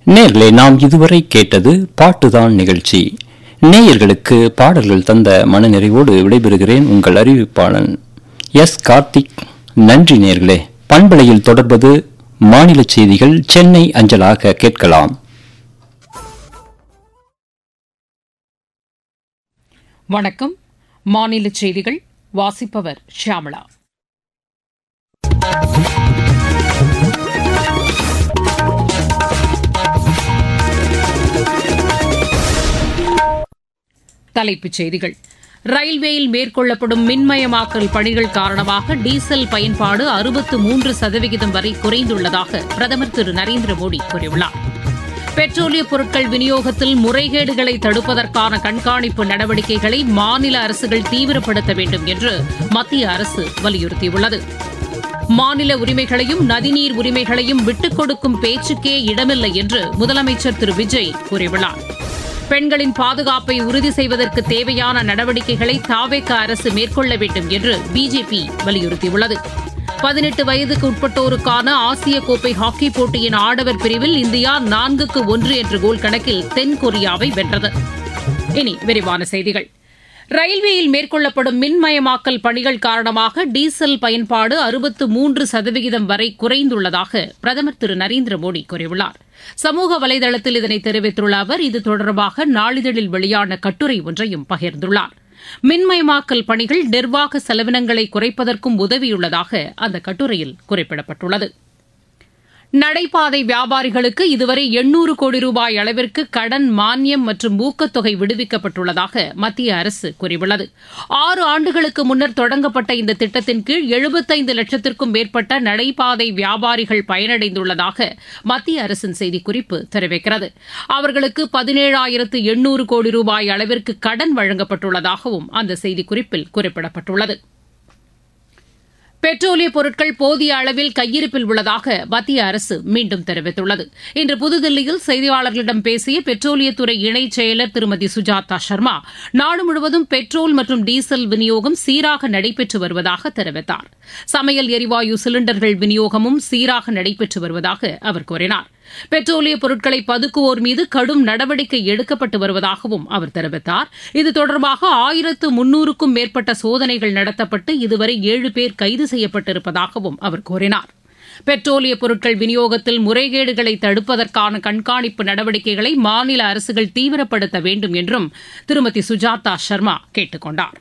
நேர்களே நாம் இதுவரை கேட்டது பாட்டுதான் நிகழ்ச்சி நேயர்களுக்கு பாடல்கள் தந்த மனநிறைவோடு விடைபெறுகிறேன் உங்கள் அறிவிப்பாளன் எஸ் கார்த்திக் நன்றி நேர்களே பண்பலையில் தொடர்பது மாநில செய்திகள் சென்னை அஞ்சலாக கேட்கலாம் வணக்கம் மாநில செய்திகள் வாசிப்பவர் ஷியாமளா தலைப்புச் செய்திகள் ரயில்வேயில் மேற்கொள்ளப்படும் மின்மயமாக்கல் பணிகள் காரணமாக டீசல் பயன்பாடு அறுபத்து மூன்று சதவிகிதம் வரை குறைந்துள்ளதாக பிரதமர் திரு நரேந்திர மோடி கூறியுள்ளார் பெட்ரோலிய பொருட்கள் விநியோகத்தில் முறைகேடுகளை தடுப்பதற்கான கண்காணிப்பு நடவடிக்கைகளை மாநில அரசுகள் தீவிரப்படுத்த வேண்டும் என்று மத்திய அரசு வலியுறுத்தியுள்ளது மாநில உரிமைகளையும் நதிநீர் உரிமைகளையும் விட்டுக் கொடுக்கும் பேச்சுக்கே இடமில்லை என்று முதலமைச்சர் திரு விஜய் கூறியுள்ளார் பெண்களின் பாதுகாப்பை உறுதி செய்வதற்கு தேவையான நடவடிக்கைகளை தாவேக அரசு மேற்கொள்ள வேண்டும் என்று பிஜேபி வலியுறுத்தியுள்ளது பதினெட்டு வயதுக்கு உட்பட்டோருக்கான ஆசிய கோப்பை ஹாக்கி போட்டியின் ஆடவர் பிரிவில் இந்தியா நான்குக்கு ஒன்று என்ற கோல் கணக்கில் தென்கொரியாவை வென்றது இனி விரிவான செய்திகள் ரயில்வேயில் மேற்கொள்ளப்படும் மின்மயமாக்கல் பணிகள் காரணமாக டீசல் பயன்பாடு அறுபத்து மூன்று சதவிகிதம் வரை குறைந்துள்ளதாக பிரதமர் திரு நரேந்திர மோடி கூறியுள்ளார் சமூக வலைதளத்தில் இதனை தெரிவித்துள்ள அவர் இது தொடர்பாக நாளிதழில் வெளியான கட்டுரை ஒன்றையும் பகிர்ந்துள்ளார் மின்மயமாக்கல் பணிகள் நிர்வாக செலவினங்களை குறைப்பதற்கும் உதவியுள்ளதாக அந்த கட்டுரையில் குறிப்பிடப்பட்டுள்ளது நடைபாதை வியாபாரிகளுக்கு இதுவரை எண்ணூறு கோடி ரூபாய் அளவிற்கு கடன் மானியம் மற்றும் ஊக்கத்தொகை விடுவிக்கப்பட்டுள்ளதாக மத்திய அரசு கூறியுள்ளது ஆறு ஆண்டுகளுக்கு முன்னர் தொடங்கப்பட்ட இந்த திட்டத்தின் கீழ் எழுபத்தைந்து லட்சத்திற்கும் மேற்பட்ட நடைபாதை வியாபாரிகள் பயனடைந்துள்ளதாக மத்திய அரசின் செய்திக்குறிப்பு தெரிவிக்கிறது அவர்களுக்கு பதினேழாயிரத்து எண்ணூறு கோடி ரூபாய் அளவிற்கு கடன் வழங்கப்பட்டுள்ளதாகவும் அந்த செய்திக்குறிப்பில் குறிப்பிடப்பட்டுள்ளது பெட்ரோலிய பொருட்கள் போதிய அளவில் கையிருப்பில் உள்ளதாக மத்திய அரசு மீண்டும் தெரிவித்துள்ளது இன்று புதுதில்லியில் செய்தியாளர்களிடம் பேசிய பெட்ரோலியத்துறை இணைச் செயலர் திருமதி சுஜாதா சர்மா நாடு முழுவதும் பெட்ரோல் மற்றும் டீசல் விநியோகம் சீராக நடைபெற்று வருவதாக தெரிவித்தார் சமையல் எரிவாயு சிலிண்டர்கள் விநியோகமும் சீராக நடைபெற்று வருவதாக அவர் கூறினார் பெட்ரோலிய பொருட்களை பதுக்குவோர் மீது கடும் நடவடிக்கை எடுக்கப்பட்டு வருவதாகவும் அவர் தெரிவித்தார் இது தொடர்பாக ஆயிரத்து முன்னூறுக்கும் மேற்பட்ட சோதனைகள் நடத்தப்பட்டு இதுவரை ஏழு பேர் கைது செய்யப்பட்டிருப்பதாகவும் அவர் கூறினார் பெட்ரோலிய பொருட்கள் விநியோகத்தில் முறைகேடுகளை தடுப்பதற்கான கண்காணிப்பு நடவடிக்கைகளை மாநில அரசுகள் தீவிரப்படுத்த வேண்டும் என்றும் திருமதி சுஜாதா சர்மா கேட்டுக் கொண்டாா்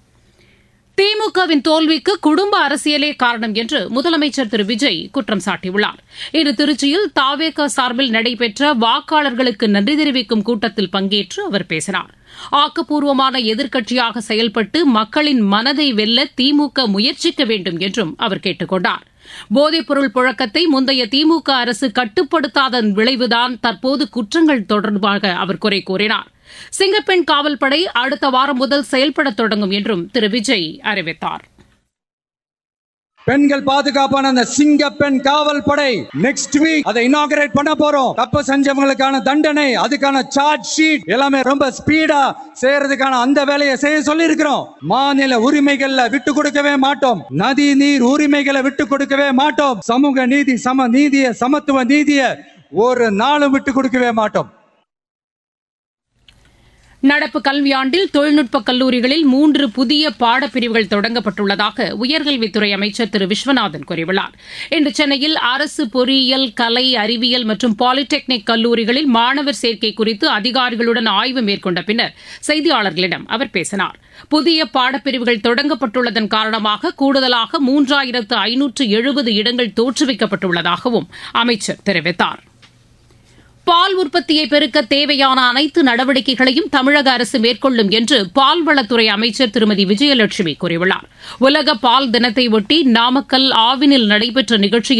திமுகவின் தோல்விக்கு குடும்ப அரசியலே காரணம் என்று முதலமைச்சர் திரு விஜய் குற்றம் சாட்டியுள்ளார் இன்று திருச்சியில் தாவேக சார்பில் நடைபெற்ற வாக்காளர்களுக்கு நன்றி தெரிவிக்கும் கூட்டத்தில் பங்கேற்று அவர் பேசினார் ஆக்கப்பூர்வமான எதிர்க்கட்சியாக செயல்பட்டு மக்களின் மனதை வெல்ல திமுக முயற்சிக்க வேண்டும் என்றும் அவர் கேட்டுக் கொண்டார் போதைப்பொருள் புழக்கத்தை முந்தைய திமுக அரசு கட்டுப்படுத்தாதன் விளைவுதான் தற்போது குற்றங்கள் தொடர்பாக அவர் குறை கூறினார் சிங்கப்பெண் காவல் படை அடுத்த வாரம் முதல் செயல்பட தொடங்கும் என்றும் திரு விஜய் அறிவித்தார் பெண்கள் பாதுகாப்பான அந்த சிங்க பெண் காவல் படை நெக்ஸ்ட் வீக் அதை இனாகரேட் பண்ண போறோம் தப்பு செஞ்சவங்களுக்கான தண்டனை அதுக்கான சார்ஜ் ஷீட் எல்லாமே ரொம்ப ஸ்பீடா செய்யறதுக்கான அந்த வேலையை செய்ய சொல்லி இருக்கிறோம் மாநில உரிமைகள்ல விட்டு கொடுக்கவே மாட்டோம் நதி நீர் உரிமைகளை விட்டு கொடுக்கவே மாட்டோம் சமூக நீதி சம நீதிய சமத்துவ நீதிய ஒரு நாளும் விட்டு கொடுக்கவே மாட்டோம் நடப்பு கல்வியாண்டில் தொழில்நுட்ப கல்லூரிகளில் மூன்று புதிய பாடப்பிரிவுகள் தொடங்கப்பட்டுள்ளதாக உயர்கல்வித்துறை அமைச்சர் திரு விஸ்வநாதன் கூறியுள்ளார் இன்று சென்னையில் அரசு பொறியியல் கலை அறிவியல் மற்றும் பாலிடெக்னிக் கல்லூரிகளில் மாணவர் சேர்க்கை குறித்து அதிகாரிகளுடன் ஆய்வு மேற்கொண்ட பின்னர் செய்தியாளர்களிடம் அவர் பேசினார் புதிய பாடப்பிரிவுகள் தொடங்கப்பட்டுள்ளதன் காரணமாக கூடுதலாக மூன்றாயிரத்து ஐநூற்று எழுபது இடங்கள் தோற்றுவிக்கப்பட்டுள்ளதாகவும் அமைச்சர் தெரிவித்தார் பால் உற்பத்தியை பெருக்க தேவையான அனைத்து நடவடிக்கைகளையும் தமிழக அரசு மேற்கொள்ளும் என்று பால்வளத்துறை அமைச்சர் திருமதி விஜயலட்சுமி கூறியுள்ளார் உலக பால் தினத்தை ஒட்டி நாமக்கல் ஆவினில் நடைபெற்ற நிகழ்ச்சியில்